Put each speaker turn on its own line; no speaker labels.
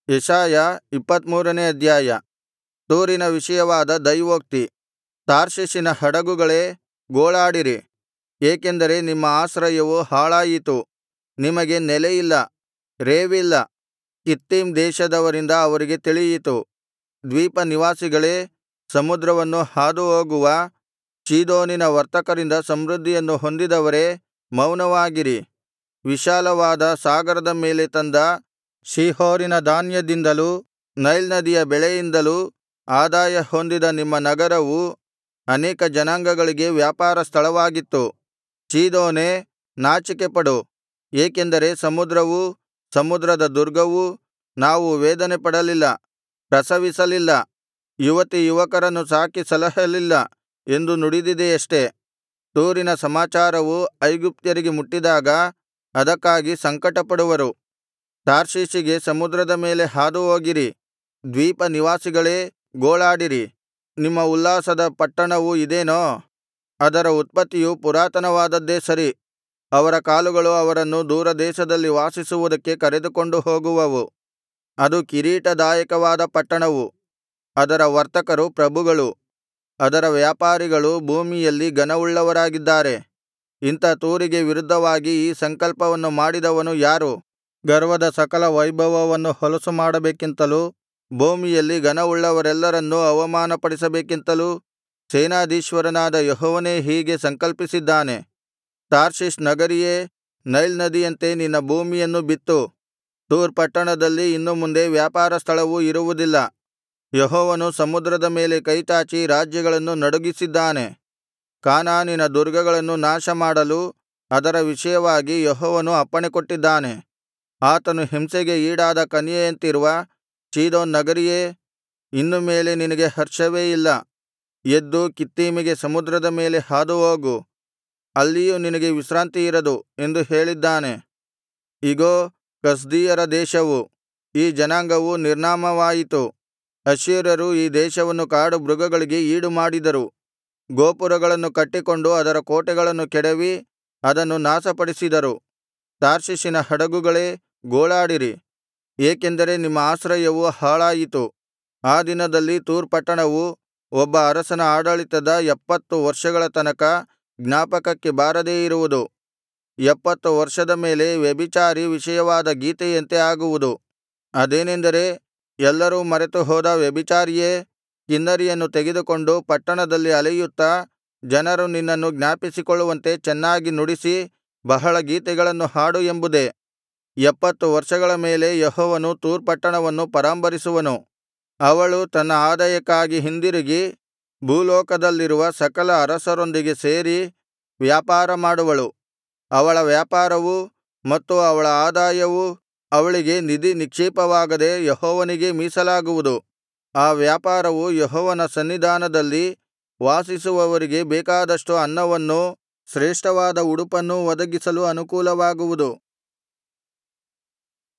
ಯೆಶಾಯ ಇಪ್ಪತ್ತಮೂರನೇ ಅಧ್ಯಾಯ ತೂರಿನ ವಿಷಯವಾದ ದೈವೋಕ್ತಿ ತಾರ್ಷೀಷಿನ ಹಡಗುಗಳೇ ಗೋಳಾಡಿರಿ ಏಕೆಂದರೆ ನಿಮ್ಮ ಆಶ್ರಯವು ಹಾಳಾಯಿತು ನಿಮಗೆ ನೆಲೆಯಿಲ್ಲ ರೇವಿಲ್ಲ ಕಿತ್ತೀಮ್ ದೇಶದವರಿಂದ ಅವರಿಗೆ ತಿಳಿಯಿತು ದ್ವೀಪನಿವಾಸಿಗಳೇ ಸಮುದ್ರವನ್ನು ಹಾದುಹೋಗುವ ಚೀದೋನಿನ ವರ್ತಕರಿಂದ ಸಮೃದ್ಧಿಯನ್ನು ಹೊಂದಿದವರೇ ಮೌನವಾಗಿರಿ ವಿಶಾಲವಾದ ಸಾಗರದ ಮೇಲೆ ತಂದ ಶೀಹೋರಿನ ಧಾನ್ಯದಿಂದಲೂ ನೈಲ್ ನದಿಯ ಬೆಳೆಯಿಂದಲೂ ಆದಾಯ ಹೊಂದಿದ ನಿಮ್ಮ ನಗರವು ಅನೇಕ ಜನಾಂಗಗಳಿಗೆ ವ್ಯಾಪಾರ ಸ್ಥಳವಾಗಿತ್ತು ಚೀದೋನೇ ನಾಚಿಕೆಪಡು ಏಕೆಂದರೆ ಸಮುದ್ರವೂ ಸಮುದ್ರದ ದುರ್ಗವೂ ನಾವು ವೇದನೆಪಡಲಿಲ್ಲ ಪ್ರಸವಿಸಲಿಲ್ಲ ಯುವತಿಯುವಕರನ್ನು ಸಾಕಿ ಸಲಹಲಿಲ್ಲ ಎಂದು ನುಡಿದಿದೆಯಷ್ಟೆ ತೂರಿನ ಸಮಾಚಾರವು ಐಗುಪ್ತ್ಯರಿಗೆ ಮುಟ್ಟಿದಾಗ ಅದಕ್ಕಾಗಿ ಸಂಕಟಪಡುವರು ತಾರ್ಷೀಷಿಗೆ ಸಮುದ್ರದ ಮೇಲೆ ಹಾದುಹೋಗಿರಿ ದ್ವೀಪನಿವಾಸಿಗಳೇ ಗೋಳಾಡಿರಿ ನಿಮ್ಮ ಉಲ್ಲಾಸದ ಪಟ್ಟಣವು ಇದೇನೋ ಅದರ ಉತ್ಪತ್ತಿಯು ಪುರಾತನವಾದದ್ದೇ ಸರಿ ಅವರ ಕಾಲುಗಳು ಅವರನ್ನು ದೂರದೇಶದಲ್ಲಿ ವಾಸಿಸುವುದಕ್ಕೆ ಕರೆದುಕೊಂಡು ಹೋಗುವವು ಅದು ಕಿರೀಟದಾಯಕವಾದ ಪಟ್ಟಣವು ಅದರ ವರ್ತಕರು ಪ್ರಭುಗಳು ಅದರ ವ್ಯಾಪಾರಿಗಳು ಭೂಮಿಯಲ್ಲಿ ಘನವುಳ್ಳವರಾಗಿದ್ದಾರೆ ಇಂಥ ತೂರಿಗೆ ವಿರುದ್ಧವಾಗಿ ಈ ಸಂಕಲ್ಪವನ್ನು ಮಾಡಿದವನು ಯಾರು ಗರ್ವದ ಸಕಲ ವೈಭವವನ್ನು ಹೊಲಸು ಮಾಡಬೇಕೆಂತಲೂ ಭೂಮಿಯಲ್ಲಿ ಘನವುಳ್ಳವರೆಲ್ಲರನ್ನೂ ಅವಮಾನಪಡಿಸಬೇಕೆಂತಲೂ ಸೇನಾಧೀಶ್ವರನಾದ ಯೆಹೋವನೇ ಹೀಗೆ ಸಂಕಲ್ಪಿಸಿದ್ದಾನೆ ತಾರ್ಷೀಷ್ ನಗರಿಯೇ ನೈಲ್ ನದಿಯಂತೆ ನಿನ್ನ ಭೂಮಿಯನ್ನು ಬಿತ್ತು ತೂರ್ ಪಟ್ಟಣದಲ್ಲಿ ಇನ್ನು ಮುಂದೆ ವ್ಯಾಪಾರ ಸ್ಥಳವು ಇರುವುದಿಲ್ಲ ಯೆಹೋವನು ಸಮುದ್ರದ ಮೇಲೆ ಕೈಚಾಚಿ ರಾಜ್ಯಗಳನ್ನು ನಡುಗಿಸಿದ್ದಾನೆ ಕಾನಾನಿನ ದುರ್ಗಗಳನ್ನು ನಾಶಮಾಡಲು ಅದರ ವಿಷಯವಾಗಿ ಯೆಹೋವನು ಅಪ್ಪಣೆಕೊಟ್ಟಿದ್ದಾನೆ ಆತನು ಹಿಂಸೆಗೆ ಈಡಾದ ಕನ್ಯೆಯಂತಿರುವ ಚೀದೋನ್ ನಗರಿಯೇ ಇನ್ನು ಮೇಲೆ ನಿನಗೆ ಹರ್ಷವೇ ಇಲ್ಲ ಎದ್ದು ಕಿತ್ತೀಮಿಗೆ ಸಮುದ್ರದ ಮೇಲೆ ಹಾದುಹೋಗು ಅಲ್ಲಿಯೂ ನಿನಗೆ ವಿಶ್ರಾಂತಿ ಇರದು ಎಂದು ಹೇಳಿದ್ದಾನೆ ಇಗೋ ಕಸ್ದೀಯರ ದೇಶವು ಈ ಜನಾಂಗವು ನಿರ್ನಾಮವಾಯಿತು ಅಶ್ಶೂರ್ಯರು ಈ ದೇಶವನ್ನು ಕಾಡು ಮೃಗಗಳಿಗೆ ಈಡುಮಾಡಿದರು ಗೋಪುರಗಳನ್ನು ಕಟ್ಟಿಕೊಂಡು ಅದರ ಕೋಟೆಗಳನ್ನು ಕೆಡವಿ ಅದನ್ನು ನಾಶಪಡಿಸಿದರು ತಾರ್ಷೀಷಿನ ಹಡಗುಗಳೇ ಗೋಳಾಡಿರಿ ಏಕೆಂದರೆ ನಿಮ್ಮ ಆಶ್ರಯವು ಹಾಳಾಯಿತು ಆ ದಿನದಲ್ಲಿ ತೂರ್ ಪಟ್ಟಣವು ಒಬ್ಬ ಅರಸನ ಆಡಳಿತದ ಎಪ್ಪತ್ತು ವರ್ಷಗಳ ತನಕ ಜ್ಞಾಪಕಕ್ಕೆ ಬಾರದೇ ಇರುವುದು ಎಪ್ಪತ್ತು ವರ್ಷದ ಮೇಲೆ ವ್ಯಭಿಚಾರಿ ವಿಷಯವಾದ ಗೀತೆಯಂತೆ ಆಗುವುದು ಅದೇನೆಂದರೆ ಎಲ್ಲರೂ ಮರೆತು ಹೋದ ವ್ಯಭಿಚಾರಿಯೇ ಕಿನ್ನರಿಯನ್ನು ತೆಗೆದುಕೊಂಡು ಪಟ್ಟಣದಲ್ಲಿ ಅಲೆಯುತ್ತಾ ಜನರು ನಿನ್ನನ್ನು ಜ್ಞಾಪಿಸಿಕೊಳ್ಳುವಂತೆ ಚೆನ್ನಾಗಿ ನುಡಿಸಿ ಬಹಳ ಗೀತೆಗಳನ್ನು ಹಾಡು ಎಂಬುದೇ ಎಪ್ಪತ್ತು ವರ್ಷಗಳ ಮೇಲೆ ಯೆಹೋವನು ತೂರ್ ಪಟ್ಟಣವನ್ನು ಪರಾಂಬರಿಸುವನು ಅವಳು ತನ್ನ ಆದಾಯಕ್ಕಾಗಿ ಹಿಂದಿರುಗಿ ಭೂಲೋಕದಲ್ಲಿರುವ ಸಕಲ ಅರಸರೊಂದಿಗೆ ಸೇರಿ ವ್ಯಾಪಾರ ಮಾಡುವಳು ಅವಳ ವ್ಯಾಪಾರವೂ ಮತ್ತು ಅವಳ ಆದಾಯವೂ ಅವಳಿಗೆ ನಿಧಿ ನಿಕ್ಷೇಪವಾಗದೆ ಯೆಹೋವನಿಗೇ ಮೀಸಲಾಗುವುದು ಆ ವ್ಯಾಪಾರವು ಯೆಹೋವನ ಸನ್ನಿಧಾನದಲ್ಲಿ ವಾಸಿಸುವವರಿಗೆ ಬೇಕಾದಷ್ಟು ಅನ್ನವನ್ನೂ ಶ್ರೇಷ್ಠವಾದ ಉಡುಪನ್ನೂ ಒದಗಿಸಲು ಅನುಕೂಲವಾಗುವುದು